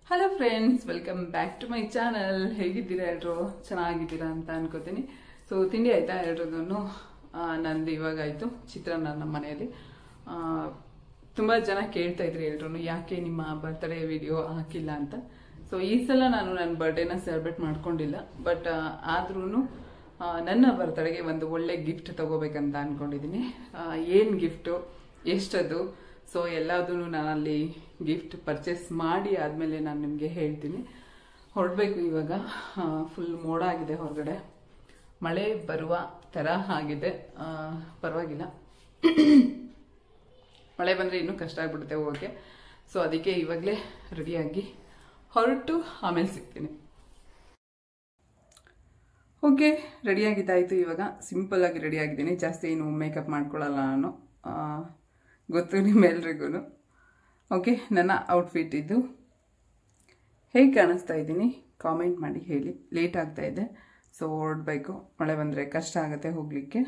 hello friends welcome back to my channel ಹೇಗಿದ್ದೀರಾ ಎಲ್ರು ಚೆನ್ನಾಗಿದ್ದೀರಾ ಅಂತ ಅನ್ಕೋತೀನಿ ಸೊ ತಿಂಡಿ ಆಯ್ತಾ ಎಲ್ರಿಗೂ ನಂದು ಇವಾಗ ಆಯಿತು ಚಿತ್ರಾನ್ನ ನಮ್ಮ ಮನೆಯಲ್ಲಿ ಆ, ತುಂಬ ಜನ ಕೇಳ್ತಾ ಇದ್ರಿ ಎಲ್ರು ಯಾಕೆ ನಿಮ್ಮ ಬರ್ತ್ಡೇ ವಿಡಿಯೋ ಹಾಕಿಲ್ಲ ಅಂತ ಸೊ ಈ ಸಲ ನಾನು ನನ್ನ ಬರ್ಡೇನ ಸೆಲೆಬ್ರೇಟ್ ಮಾಡ್ಕೊಂಡಿಲ್ಲ ಬಟ್ ಆದ್ರೂ ನನ್ನ ಬರ್ತಡೆಗೆ ಒಂದು ಒಳ್ಳೆ ಗಿಫ್ಟ್ ತಗೋಬೇಕಂತ ಅನ್ಕೊಂಡಿದ್ದೀನಿ ಏನು ಗಿಫ್ಟು ಎಷ್ಟದು ಸೊ ಎಲ್ಲದನ್ನು ನಾನಲ್ಲಿ ಗಿಫ್ಟ್ ಪರ್ಚೇಸ್ ಮಾಡಿ ಆದಮೇಲೆ ನಾನು ನಿಮಗೆ ಹೇಳ್ತೀನಿ ಹೊರಡಬೇಕು ಇವಾಗ ಫುಲ್ ಮೋಡ ಆಗಿದೆ ಹೊರಗಡೆ ಮಳೆ ಬರುವ ಥರ ಆಗಿದೆ ಆ, ಪರವಾಗಿಲ್ಲ ಮಳೆ ಬಂದರೆ ಇನ್ನೂ ಕಷ್ಟ ಆಗ್ಬಿಡುತ್ತೆ ಹೋಗೋಕ್ಕೆ ಸೊ ಅದಕ್ಕೆ ಇವಾಗಲೇ ರೆಡಿಯಾಗಿ ಹೊರಟು ಆಮೇಲೆ ಸಿಗ್ತೀನಿ ಓಕೆ ರೆಡಿಯಾಗಿದ್ದಾಯಿತು ಇವಾಗ ಸಿಂಪಲ್ ಆಗಿ ರೆಡಿ ಆಗಿದ್ದೀನಿ ಜಾಸ್ತಿ ಏನು ಮೇಕಪ್ ಮಾಡ್ಕೊಳ್ಳಲ್ಲ ನಾನು ಆ, ಗೊತ್ತು ನಿಮ್ಮೆಲ್ರಿಗೂ ಓಕೆ ನನ್ನ ಔಟ್ಫಿಟ್ ಇದು ಹೇಗೆ ಕಾಣಿಸ್ತಾ ಇದ್ದೀನಿ ಕಾಮೆಂಟ್ ಮಾಡಿ ಹೇಳಿ ಲೇಟ್ ಆಗ್ತಾ ಇದೆ ಸೊ ಹೊರಡ್ಬೇಕು ಮಳೆ ಬಂದರೆ ಕಷ್ಟ ಆಗುತ್ತೆ ಹೋಗಲಿಕ್ಕೆ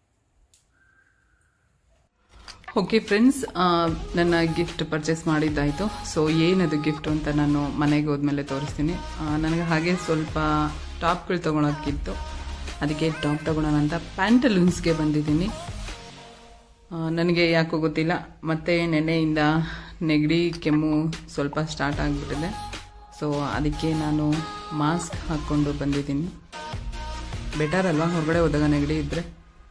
ಓಕೆ ಫ್ರೆಂಡ್ಸ್ ನನ್ನ ಗಿಫ್ಟ್ ಪರ್ಚೇಸ್ ಮಾಡಿದ್ದಾಯಿತು ಸೊ ಏನದು ಗಿಫ್ಟ್ ಅಂತ ನಾನು ಮನೆಗೆ ಹೋದ್ಮೇಲೆ ತೋರಿಸ್ತೀನಿ ಆ, ನನಗೆ ಹಾಗೆ ಸ್ವಲ್ಪ ಟಾಪ್ಗಳು ತೊಗೊಳಕ್ಕಿತ್ತು ಅದಕ್ಕೆ ಟಾಪ್ ತೊಗೊಳೋಣ ಅಂತ ಪ್ಯಾಂಟಲೂನ್ಸ್ಗೆ ಬಂದಿದ್ದೀನಿ ಆ, ನನಗೆ ಯಾಕೋ ಗೊತ್ತಿಲ್ಲ ಮತ್ತೆ ನೆನೆಯಿಂದ ನೆಗಡಿ ಕೆಮ್ಮು ಸ್ವಲ್ಪ ಸ್ಟಾರ್ಟ್ ಆಗಿಬಿಟ್ಟಿದೆ ಸೊ ಅದಕ್ಕೆ ನಾನು ಮಾಸ್ಕ್ ಹಾಕ್ಕೊಂಡು ಬಂದಿದ್ದೀನಿ ಬೆಟರ್ ಅಲ್ವಾ ಹೊರಗಡೆ ಹೋದಾಗ ನೆಗಡಿ ಇದ್ದರೆ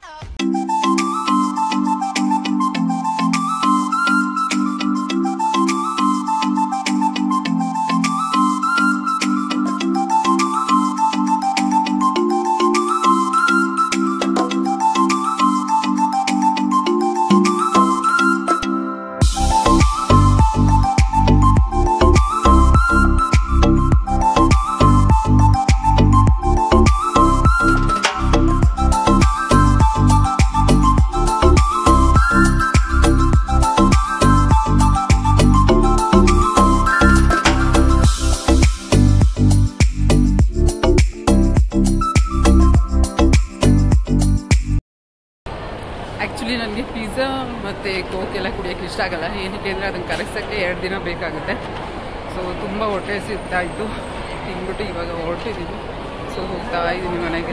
ಆ್ಯಕ್ಚುಲಿ ನನಗೆ ಪಿಜ್ಜಾ ಮತ್ತು ಕೋಕ್ ಎಲ್ಲ ಕುಡಿಯೋಕ್ಕೆ ಇಷ್ಟ ಆಗಲ್ಲ ಏನಕ್ಕೆ ಅಂದರೆ ಅದನ್ನು ಕರಗ್ಸೋಕ್ಕೆ ಎರಡು ದಿನ ಬೇಕಾಗುತ್ತೆ ಸೊ ತುಂಬ ಹೊಟ್ಟೆ ಸಿಗ್ತಾ ಇತ್ತು ತಿಂದ್ಬಿಟ್ಟು ಇವಾಗ ಹೊರಟಿದ್ದೀನಿ ಸೊ ಹೋಗ್ತಾ ಇದ್ದೀನಿ ಮನೆಗೆ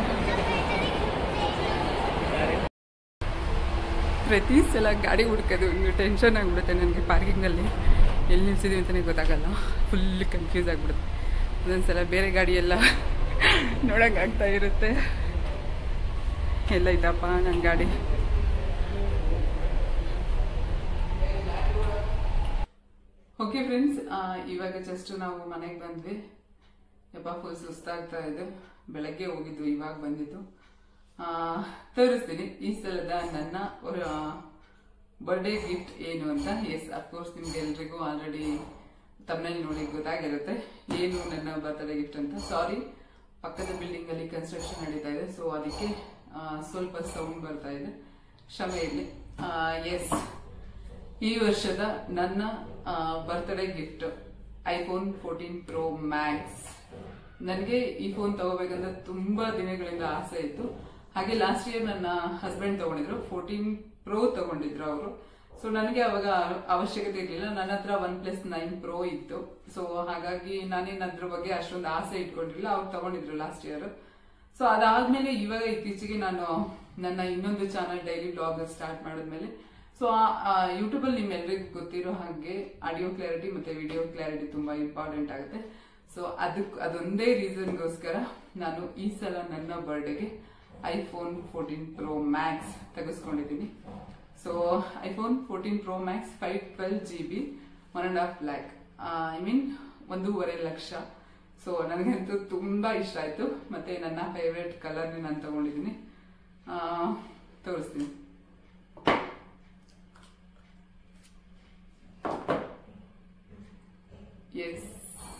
ಪ್ರತಿ ಸಲ ಗಾಡಿ ಹುಡ್ಕೋದು ಇನ್ನು ಟೆನ್ಷನ್ ಆಗಿಬಿಡುತ್ತೆ ನನಗೆ ಪಾರ್ಕಿಂಗಲ್ಲಿ ಎಲ್ಲಿ ನಿಲ್ಸಿದ್ದೀವಿ ಅಂತಲೇ ಗೊತ್ತಾಗಲ್ಲ ಫುಲ್ ಕನ್ಫ್ಯೂಸ್ ಆಗಿಬಿಡುತ್ತೆ ಒಂದೊಂದು ಸಲ ಬೇರೆ ಗಾಡಿ ಎಲ್ಲ ನೋಡೋಕ್ಕಾಗ್ತಾ ಇರುತ್ತೆ ಎಲ್ಲ ಇದ್ದಪ್ಪ ನನ್ನ ಗಾಡಿ ಓಕೆ ಫ್ರೆಂಡ್ಸ್ ಇವಾಗ ಜಸ್ಟ್ ನಾವು ಮನೆಗೆ ಬಂದ್ವಿ ಯಪ್ಪ ಫುಲ್ ಸುಸ್ತಾಗ್ತಾ ಇದೆ ಬೆಳಗ್ಗೆ ಹೋಗಿದ್ದು ಇವಾಗ ಬಂದಿದ್ದು ಆ, ತೋರಿಸ್ತೀನಿ ಈ ಸಲದ ನನ್ನ ಬರ್ಡೇ ಗಿಫ್ಟ್ ಏನು ಅಂತ ಎಸ್ ಅಫ್ಕೋರ್ಸ್ ನಿಮ್ಗೆ ಎಲ್ರಿಗೂ ಆಲ್ರೆಡಿ ತಮ್ಮನಲ್ಲಿ ನೋಡಿ ಗೊತ್ತಾಗಿರುತ್ತೆ ಏನು ನನ್ನ ಬರ್ತ್ಡೇ ಗಿಫ್ಟ್ ಅಂತ ಸಾರಿ ಪಕ್ಕದ ಬಿಲ್ಡಿಂಗ್ ಅಲ್ಲಿ ಕನ್ಸ್ಟ್ರಕ್ಷನ್ ನಡೀತಾ ಇದೆ ಸೊ ಅದಕ್ಕೆ ಆ, ಸ್ವಲ್ಪ ಸೌಂಡ್ ಬರ್ತಾ ಇದೆ ಕ್ಷಮೆ ಇರಲಿ ಎಸ್ ಈ ವರ್ಷದ ನನ್ನ birthday gift iPhone fourteen pro max ನನಗೆ ಈ ಫೋನ್ ತಗೋಬೇಕಂತ ತುಂಬಾ ದಿನಗಳಿಂದ ಆಸೆ ಇತ್ತು ಹಾಗೆ ಲಾಸ್ಟ್ ಇಯರ್ ನನ್ನ ಹಸ್ಬೆಂಡ್ ತಗೊಂಡಿದ್ರು ಫೋರ್ಟೀನ್ ಪ್ರೋ ತಗೊಂಡಿದ್ರು ಅವರು ಸೊ ನನಗೆ ಅವಾಗ ಅವಶ್ಯಕತೆ ಇರಲಿಲ್ಲ ನನ್ನ ಹತ್ರ ಒನ್ ಪ್ಲಸ್ ನೈನ್ ಪ್ರೋ ಇತ್ತು ಸೊ ಹಾಗಾಗಿ ನಾನೇನ್ ಅದ್ರ ಬಗ್ಗೆ ಅಷ್ಟೊಂದು ಆಸೆ ಇಟ್ಕೊಂಡಿರ್ಲಿಲ್ಲ ಅವ್ರು ತಗೊಂಡಿದ್ರು ಲಾಸ್ಟ್ ಇಯರ್ ಸೊ ಅದಾದ್ಮೇಲೆ ಇವಾಗ ಇತ್ತೀಚೆಗೆ ನಾನು ನನ್ನ ಇನ್ನೊಂದು ಚಾನಲ್ ಡೈಲಿ ಬ್ಲಾಗ್ ಸ್ಟಾರ್ಟ್ ಮಾಡಿದ್ಮೇಲೆ ಸೊ ಯೂಟ್ಯೂಬ್ ಅಲ್ಲಿ ನಿಮ್ಮೆಲ್ಲರಿಗೂ ಗೊತ್ತಿರೋ ಹಾಗೆ ಆಡಿಯೋ ಕ್ಲಾರಿಟಿ ಮತ್ತೆ ವಿಡಿಯೋ ಕ್ಲಾರಿಟಿ ತುಂಬಾ ಇಂಪಾರ್ಟೆಂಟ್ ಆಗುತ್ತೆ ಸೊ ಅದಕ್ ಅದೊಂದೇ ರೀಸನ್ಗೋಸ್ಕರ ನಾನು ಈ ಸಲ ನನ್ನ ಬರ್ಡೇಗೆ ಐಫೋನ್ ಫೋರ್ಟೀನ್ ಪ್ರೋ ಮ್ಯಾಕ್ಸ್ ತೆಗೆಸ್ಕೊಂಡಿದ್ದೀನಿ so iPhone fourteen pro max five twelve G B one and half lakh I mean ಒಂದೂವರೆ ಲಕ್ಷ ಸೊ ನನಗಂತೂ ತುಂಬಾ ಇಷ್ಟ ಆಯ್ತು ಮತ್ತೆ ನನ್ನ ಫೇವ್ರೆಟ್ ಕಲರ್ ನಾನು ತಗೊಂಡಿದ್ದೀನಿ ಆ, ತೋರಿಸ್ತೀನಿ yes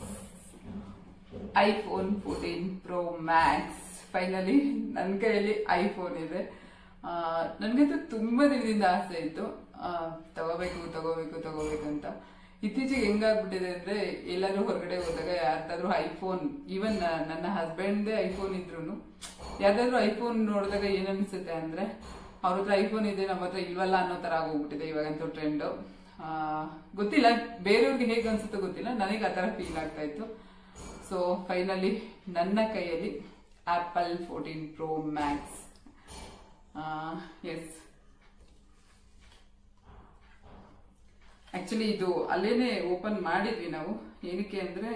iPhone fourteen pro max finally ನನ್ನ ಕೈಯಲ್ಲಿ ಐಫೋನ್ ಇದೆ ಆ, ನನ್ಗಂತೂ ತುಂಬಾ ದಿನದಿಂದ ಆಸೆ ಇತ್ತು ಆ, ತಗೋಬೇಕು ತಗೋಬೇಕು ತಗೋಬೇಕು ಅಂತ ಇತ್ತೀಚೆಗೆ ಹೆಂಗಾಗ್ಬಿಟ್ಟಿದೆ ಅಂದ್ರೆ ಎಲ್ಲಾದ್ರೂ ಹೊರಗಡೆ ಹೋದಾಗ ಯಾರ್ದಾದ್ರೂ ಐಫೋನ್ ಈವನ್ ನನ್ನ ಹಸ್ಬೆಂಡ್ದೇ ಐಫೋನ್ ಇದ್ರು ಯಾರ್ದಾದ್ರೂ ಐಫೋನ್ ನೋಡಿದಾಗ ಏನ್ ಅನ್ಸುತ್ತೆ ಅಂದ್ರೆ ಅವ್ರ ಹತ್ರ ಐಫೋನ್ ಇದೆ ನಮ್ಮ ಹತ್ರ ಇಲ್ವಲ್ಲ ಅನ್ನೋ ತರ ಆಗೋಗ್ಬಿಟ್ಟಿದೆ ಇವಾಗಂತೂ ಟ್ರೆಂಡ್ ಗೊತ್ತಿಲ್ಲ ಬೇರೆಯವ್ರಿಗೆ ಹೇಗೆ ಅನ್ಸುತ್ತೋ ಗೊತ್ತಿಲ್ಲ ನನಗೆ ಆ ಥರ ಫೀಲ್ ಆಗ್ತಾ ಇತ್ತು ಸೊ ಫೈನಲಿ ನನ್ನ ಕೈಯಲ್ಲಿ Apple fourteen pro max yes actually ಇದು ಅಲ್ಲೇನೆ ಓಪನ್ ಮಾಡಿದ್ವಿ ನಾವು ಏನಕ್ಕೆ ಅಂದ್ರೆ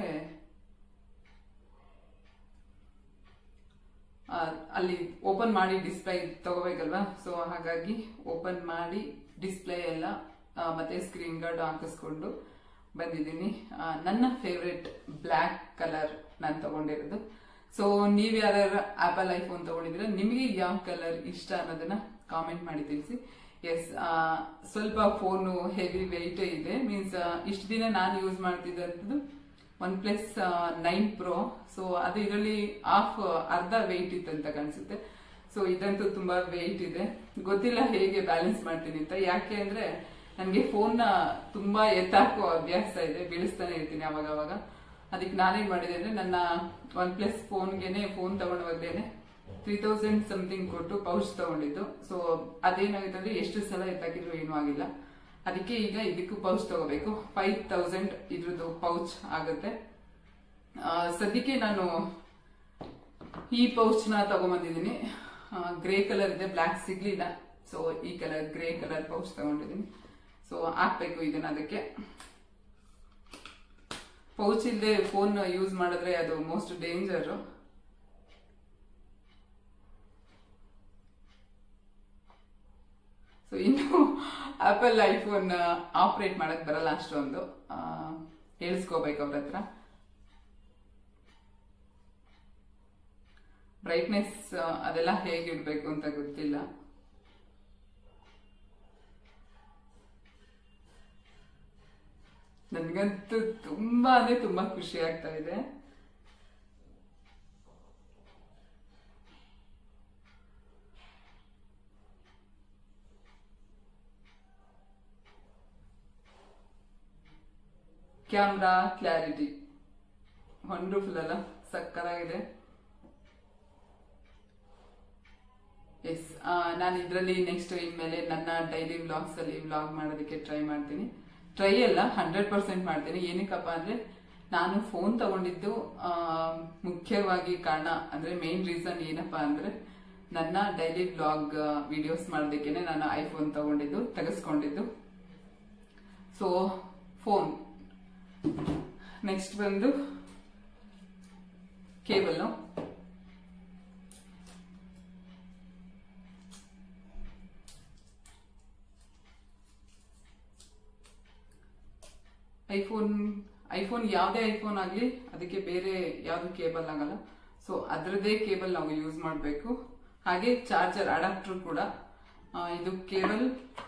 ಆ, ಅಲ್ಲಿ ಓಪನ್ ಮಾಡಿ ಡಿಸ್ಪ್ಲೇ ತಗೋಬೇಕಲ್ವಾ ಸೊ ಹಾಗಾಗಿ ಓಪನ್ ಮಾಡಿ ಡಿಸ್ಪ್ಲೇ ಎಲ್ಲ ಆ, ಮತ್ತೆ ಸ್ಕ್ರೀನ್ ಗಾರ್ಡ್ ಹಾಕಿಸ್ಕೊಂಡು ಬಂದಿದ್ದೀನಿ ಆ, ನನ್ನ ಫೇವ್ರೆಟ್ ಬ್ಲ್ಯಾಕ್ ಕಲರ್ ನಾನು ತಗೊಂಡಿರೋದು ಸೊ ನೀವ್ ಯಾರ್ಯಾರು ಆಪಲ್ ಐಫೋನ್ ತಗೊಂಡಿದ್ರೆ ನಿಮಗೆ ಯಾವ ಕಲರ್ ಇಷ್ಟ ಅನ್ನೋದನ್ನ ಕಾಮೆಂಟ್ ಮಾಡಿ ತಿಳಿಸಿ ಎಸ್ ಸ್ವಲ್ಪ ಫೋನು ಹೆವಿ ವೆಯ್ಟ್ ಇದೆ ಮೀನ್ಸ್ ಇಷ್ಟು ದಿನ ನಾನು ಯೂಸ್ ಮಾಡ್ತಿದ್ದಂಥದ್ದು one plus nine pro so ಅದು ಇದರಲ್ಲಿ ಹಾಫ್ ಅರ್ಧ ವೆಯ್ಟ್ ಇತ್ತು ಅಂತ ಕಾಣಿಸುತ್ತೆ ಸೊ ಇದಂತೂ ತುಂಬಾ ವೆಯ್ಟ್ ಇದೆ ಗೊತ್ತಿಲ್ಲ ಹೇಗೆ ಬ್ಯಾಲೆನ್ಸ್ ಮಾಡ್ತೀನಿ ಅಂತ ಯಾಕೆ ಅಂದ್ರೆ ನನಗೆ ಫೋನ್ನ ತುಂಬಾ ಎತ್ತಾಕೋ ಅಭ್ಯಾಸ ಇದೆ ಬೀಳಿಸ್ತಾನೆ ಇರ್ತೀನಿ ಅವಾಗ ಅವಾಗ ಅದಕ್ಕೆ ನಾನೇನ್ ಮಾಡಿದೆ ಅಂದ್ರೆ ನನ್ನ ಒನ್ ಪ್ಲಸ್ ಫೋನ್ಗೆನೆ ಫೋನ್ ತಗೊಂಡವಾಗ್ಲೇನೆ ತ್ರೀ ತೌಸಂಡ್ ಸಮಥಿಂಗ್ ಕೊಟ್ಟು ಪೌಚ್ ತಗೊಂಡಿದ್ದು ಸೊ ಅದೇನಾಗುತ್ತೆ ಅಂದ್ರೆ ಎಷ್ಟು ಸಲ ಎತ್ತಾಕಿದ್ರು ಏನೂ ಆಗಿಲ್ಲ ಅದಕ್ಕೆ ಈಗ ಇದಕ್ಕೂ ಪೌಚ್ ತಗೋಬೇಕು ಫೈವ್ ತೌಸಂಡ್ ಇದ್ರದ್ದು ಪೌಚ್ ಆಗುತ್ತೆ ಆ, ಸದ್ಯಕ್ಕೆ ನಾನು ಈ ಪೌಚ್ ನ ತಗೊಂಬಂದಿದ್ದೀನಿ ಗ್ರೇ ಕಲರ್ ಇದೆ ಬ್ಲ್ಯಾಕ್ ಸಿಗ್ಲಿಲ್ಲ ಸೊ ಈ ಕಲರ್ ಗ್ರೇ ಕಲರ್ ಪೌಚ್ ತಗೊಂಡಿದ್ದೀನಿ ಸೊ ಹಾಕ್ಬೇಕು ಇದನ್ನ ಅದಕ್ಕೆ ಪೌಚ್ ಇಲ್ಲದೆ ಫೋನ್ ಯೂಸ್ ಮಾಡಿದ್ರೆ ಅದು ಮೋಸ್ಟ್ ಡೇಂಜರ್ ಸೊ ಇನ್ನು ಆಪಲ್ ಐಫೋನ್ ಆಪರೇಟ್ ಮಾಡಕ್ ಬರಲ್ಲ ಅಷ್ಟೊಂದು ಆ, ಹೇಳ್ಸ್ಕೋಬೇಕು ಅವ್ರ ಹತ್ರ ಬ್ರೈಟ್ನೆಸ್ ಅದೆಲ್ಲ ಹೇಗಿಡ್ಬೇಕು ಅಂತ ಗೊತ್ತಿಲ್ಲ ನನ್ಗಂತೂ ತುಂಬಾ ಅಂದ್ರೆ ತುಂಬಾ ಖುಷಿ ಆಗ್ತಾ ಇದೆ ಕ್ಯಾಮ್ರಾ ಕ್ಲಾರಿಟಿ ವಂಡರ್ಫುಲ್ ಅಲ್ಲ ಸಕ್ಕರಾಗಿದೆ ಎಸ್ ನಾನು ಇದರಲ್ಲಿ ನೆಕ್ಸ್ಟ್ ಇನ್ಮೇಲೆ ನನ್ನ ಡೈಲಿ ವ್ಲಾಗ್ಸ್ ಅಲ್ಲಿ ವ್ಲಾಗ್ ಮಾಡೋದಕ್ಕೆ ಟ್ರೈ ಮಾಡ್ತೀನಿ ಟ್ರೈ ಅಲ್ಲ ಹಂಡ್ರೆಡ್ ಪರ್ಸೆಂಟ್ ಮಾಡ್ತೀನಿ ಏನಕ್ಕಪ್ಪ ಅಂದ್ರೆ ನಾನು ಫೋನ್ ತಗೊಂಡಿದ್ದು ಆ, ಮುಖ್ಯವಾಗಿ ಕಾರಣ ಅಂದ್ರೆ ಮೇನ್ ರೀಸನ್ ಏನಪ್ಪಾ ಅಂದ್ರೆ ನನ್ನ ಡೈಲಿ ವ್ಲಾಗ್ ವಿಡಿಯೋಸ್ ಮಾಡೋದಕ್ಕೇನೆ ನಾನು ಐಫೋನ್ ತಗೊಂಡಿದ್ದು ತೆಗೆಸ್ಕೊಂಡಿದ್ದು ಸೊ ಫೋನ್ ನೆಕ್ಸ್ಟ್ ಬಂದು ಕೇಬಲ್ ಐಫೋನ್ ಐಫೋನ್ ಯಾವುದೇ ಐಫೋನ್ ಆಗಲಿ ಅದಕ್ಕೆ ಬೇರೆ ಯಾವುದು ಕೇಬಲ್ ಆಗಲ್ಲ ಸೊ ಅದರದೇ ಕೇಬಲ್ ನಾವು ಯೂಸ್ ಮಾಡಬೇಕು ಹಾಗೆ ಚಾರ್ಜರ್ ಅಡಾಪ್ಟರ್ ಕೂಡ ಆ, ಇದು ಕೇಬಲ್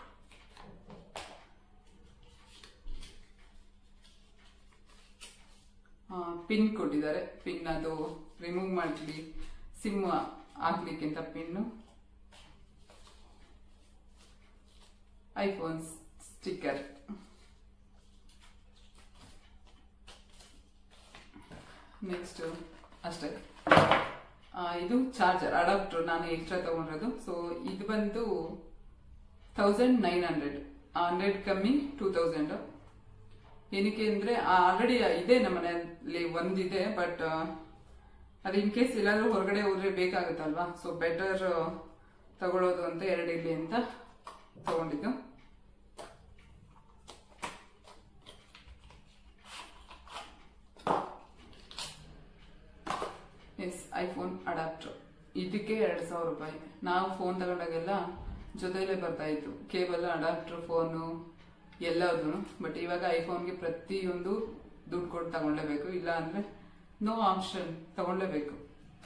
ಪಿನ್ ಕೊಟ್ಟಿದ್ದಾರೆ ಪಿನ್ ಅದು ರಿಮೂವ್ ಮಾಡಲಿ ಸಿಮ್ ಹಾಕ್ಲಿಕ್ಕಿಂತ ಪಿನ್ನು ಐಫೋನ್ ಸ್ಟಿಕ್ಕರ್ ನೆಕ್ಸ್ಟ್ ಅಷ್ಟೇ ಆ, ಇದು ಚಾರ್ಜರ್ ಅಡಾಪ್ಟರ್ ನಾನು ಎಕ್ಸ್ಟ್ರಾ ತಗೊಂಡಿರೋದು ಸೊ ಇದು ಬಂದು ತೌಸಂಡ್ ನೈನ್ ಹಂಡ್ರೆಡ್ ಹಂಡ್ರೆಡ್ ಕಮ್ಮಿ ಟೂ ತೌಸಂಡ್ ಏನಕ್ಕೆ ಅಂದ್ರೆ ಆಲ್ರೆಡಿ ಇದೆ ನಮ್ಮ ಮನೆಯಲ್ಲಿ ಒಂದಿದೆ ಬಟ್ ಅದು ಇನ್ ಕೇಸ್ ಎಲ್ಲಾದ್ರೂ ಹೊರಗಡೆ ಹೋದ್ರೆ ಬೇಕಾಗುತ್ತಲ್ವಾ ಸೊ ಬೆಟರ್ ತಗೊಳ್ಳೋದು ಅಂತ ಎರಡು ಇರ್ಲಿ ಅಂತ ತಗೊಂಡಿದ್ದು ಎಸ್ ಐಫೋನ್ ಅಡಾಪ್ಟರ್ ಇದಕ್ಕೆ ಎರಡ್ ಸಾವಿರ ರೂಪಾಯಿ ನಾವು ಫೋನ್ ತಗೊಂಡಾಗೆಲ್ಲ ಜೊತೆಯಲ್ಲೇ ಬರ್ತಾ ಇತ್ತು ಕೇಬಲ್ ಅಡಾಪ್ಟರ್ ಫೋನು ಎಲ್ಲದೂ ಬಟ್ ಇವಾಗ ಐಫೋನ್ಗೆ ಪ್ರತಿಯೊಂದು ದುಡ್ಡು ಕೊಟ್ಟು ತಗೊಳ್ಳೇಬೇಕು ಇಲ್ಲ ಅಂದ್ರೆ ನೋ ಆಪ್ಷನ್ ತಗೊಳ್ಳೇಬೇಕು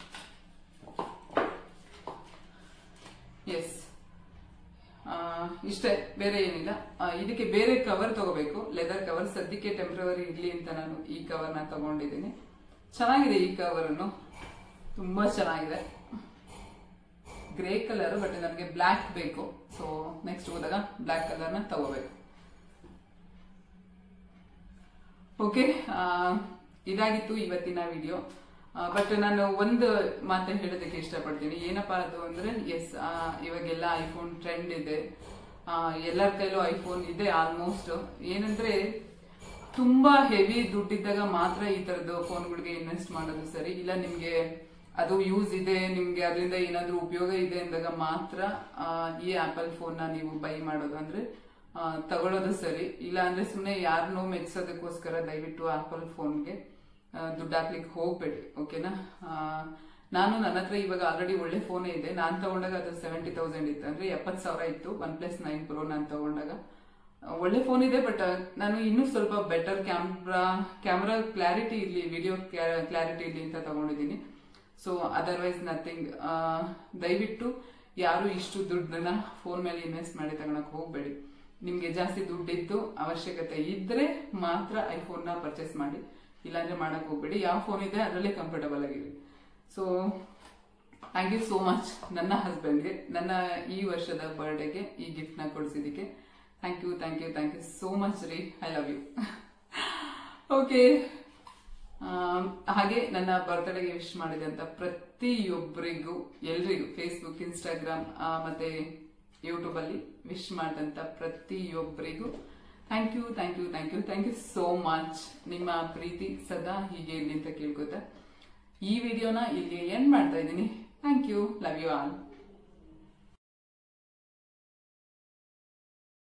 ಎಸ್ ಇಷ್ಟೇ ಬೇರೆ ಏನಿಲ್ಲ ಆ, ಇದಕ್ಕೆ ಬೇರೆ ಕವರ್ ತಗೋಬೇಕು ಲೆದರ್ ಕವರ್ ಸದ್ಯಕ್ಕೆ ಟೆಂಪ್ರವರಿ ಇರ್ಲಿ ಅಂತ ನಾನು ಈ ಕವರ್ನ ತಗೊಂಡಿದ್ದೀನಿ ಚೆನ್ನಾಗಿದೆ ಈ ಕವರ್ ಅನ್ನು ತುಂಬಾ ಚೆನ್ನಾಗಿದೆ ಗ್ರೇ ಕಲರ್ ಬಟ್ ನನಗೆ ಬ್ಲ್ಯಾಕ್ ಬೇಕು ಸೊ ನೆಕ್ಸ್ಟ್ ಹೋದಾಗ ಬ್ಲ್ಯಾಕ್ ಕಲರ್ನ ತಗೋಬೇಕು ಓಕೆ ಇದಾಗಿತ್ತು ಇವತ್ತಿನ ವಿಡಿಯೋ ಬಟ್ ನಾನು ಒಂದು ಮಾತು ಹೇಳೋದಕ್ಕೆ ಇಷ್ಟಪಡ್ತೀನಿ ಏನಪ್ಪಾ ಅದು ಅಂದ್ರೆ ಎಸ್ ಇವಾಗೆಲ್ಲ ಐಫೋನ್ ಟ್ರೆಂಡ್ ಇದೆ ಎಲ್ಲರ ಕೈಲೂ ಐಫೋನ್ ಇದೆ ಆಲ್ಮೋಸ್ಟ್ ಏನಂದ್ರೆ ತುಂಬಾ ಹೆವಿ ದುಡ್ಡಿದ್ದಾಗ ಮಾತ್ರ ಈ ತರದ ಫೋನ್ಗಳಿಗೆ ಇನ್ವೆಸ್ಟ್ ಮಾಡೋದು ಸರಿ ಇಲ್ಲ ನಿಮ್ಗೆ ಅದು ಯೂಸ್ ಇದೆ ನಿಮ್ಗೆ ಅದರಿಂದ ಏನಾದ್ರೂ ಉಪಯೋಗ ಇದೆ ಅಂದಾಗ ಮಾತ್ರ ಆ, ಈ ಆಪಲ್ ಫೋನ್ ನ ನೀವು ಬೈ ಮಾಡೋದು ಅಂದ್ರೆ ಆ, ತಗೊಳ್ಳೋದು ಸರಿ ಇಲ್ಲ ಅಂದ್ರೆ ಸುಮ್ಮನೆ ಯಾರನ್ನೋ ಮೆಚ್ಚೋದಕ್ಕೋಸ್ಕರ ದಯವಿಟ್ಟು ಆಪಲ್ ಫೋನ್ಗೆ ದುಡ್ಡು ಹಾಕ್ಲಿಕ್ಕೆ ಹೋಗ್ಬೇಡಿ ಓಕೆನಾ ಆ, ನಾನು ನನ್ನ ಹತ್ರ ಇವಾಗ ಆಲ್ರೆಡಿ ಒಳ್ಳೆ ಫೋನೇ ಇದೆ ನಾನು ತಗೊಂಡಾಗ ಅದು ಸೆವೆಂಟಿ ತೌಸಂಡ್ ಇತ್ತು ಅಂದ್ರೆ ಎಪ್ಪತ್ತು ಸಾವಿರ ಇತ್ತು ಒನ್ ಪ್ಲಸ್ ನೈನ್ ಪ್ರೋ ನಾನು ತಗೊಂಡಾಗ ಒಳ್ಳೆ ಫೋನ್ ಇದೆ ಬಟ್ ನಾನು ಇನ್ನೂ ಸ್ವಲ್ಪ ಬೆಟರ್ ಕ್ಯಾಮ್ರಾ ಕ್ಯಾಮ್ರಾ ಕ್ಲಾರಿಟಿ ಇರ್ಲಿ ವಿಡಿಯೋ ಕ್ಲಾರಿಟಿ ಇರ್ಲಿ ಅಂತ ತಗೊಂಡಿದ್ದೀನಿ ಸೊ ಅದರ್ವೈಸ್ ನಥಿಂಗ್ ದಯವಿಟ್ಟು ಯಾರು ಇಷ್ಟು ದುಡ್ಡನ್ನ ಫೋನ್ ಮೇಲೆ ಇನ್ವೆಸ್ಟ್ ಮಾಡಿ ತಗೊಳಕ್ ಹೋಗ್ಬೇಡಿ ನಿಮ್ಗೆ ಜಾಸ್ತಿ ದುಡ್ಡಿದ್ದು ಅವಶ್ಯಕತೆ ಇದ್ರೆ ಮಾತ್ರ ಐಫೋನ್ ನ ಪರ್ಚೇಸ್ ಮಾಡಿ ಇಲ್ಲಾಂದ್ರೆ ಮಾಡಕ್ ಹೋಗ್ಬೇಡಿ ಯಾವ ಫೋನ್ ಇದೆ ಅದರಲ್ಲೇ ಕಂಫರ್ಟಬಲ್ ಆಗಿರಿ so thank you so much ನನ್ನ ಹಸ್ಬೆಂಡ್ಗೆ ನನ್ನ ಈ ವರ್ಷದ ಬರ್ಡೇಗೆ ಈ ಗಿಫ್ಟ್ ನ ಕೊಡಿಸಿದಕ್ಕೆ thank you thank you thank you so much ರೀ ಐ ಲವ್ ಯು ಓಕೆ ಹಾಗೆ ನನ್ನ ಬರ್ತ್ಡೇಗೆ ವಿಶ್ ಮಾಡಿದಂತ ಪ್ರತಿಯೊಬ್ಬರಿಗೂ ಎಲ್ರಿಗೂ ಫೇಸ್ಬುಕ್ ಇನ್ಸ್ಟಾಗ್ರಾಮ್ ಮತ್ತೆ ಯೂಟ್ಯೂಬ್ ಅಲ್ಲಿ ವಿಶ್ ಮಾಡಿದಂತ ಪ್ರತಿಯೊಬ್ಬರಿಗೂ thank you thank you thank you thank you so much ನಿಮ್ಮ ಪ್ರೀತಿ ಸದಾ ಹೀಗೆ ಇರಲಿ ಅಂತ ಕೇಳ್ಕೊತಾ ಈ ವಿಡಿಯೋನ ಇಲ್ಲಿ ಎಂಡ್ ಮಾಡ್ತಾ ಇದ್ದೀನಿ thank you love you all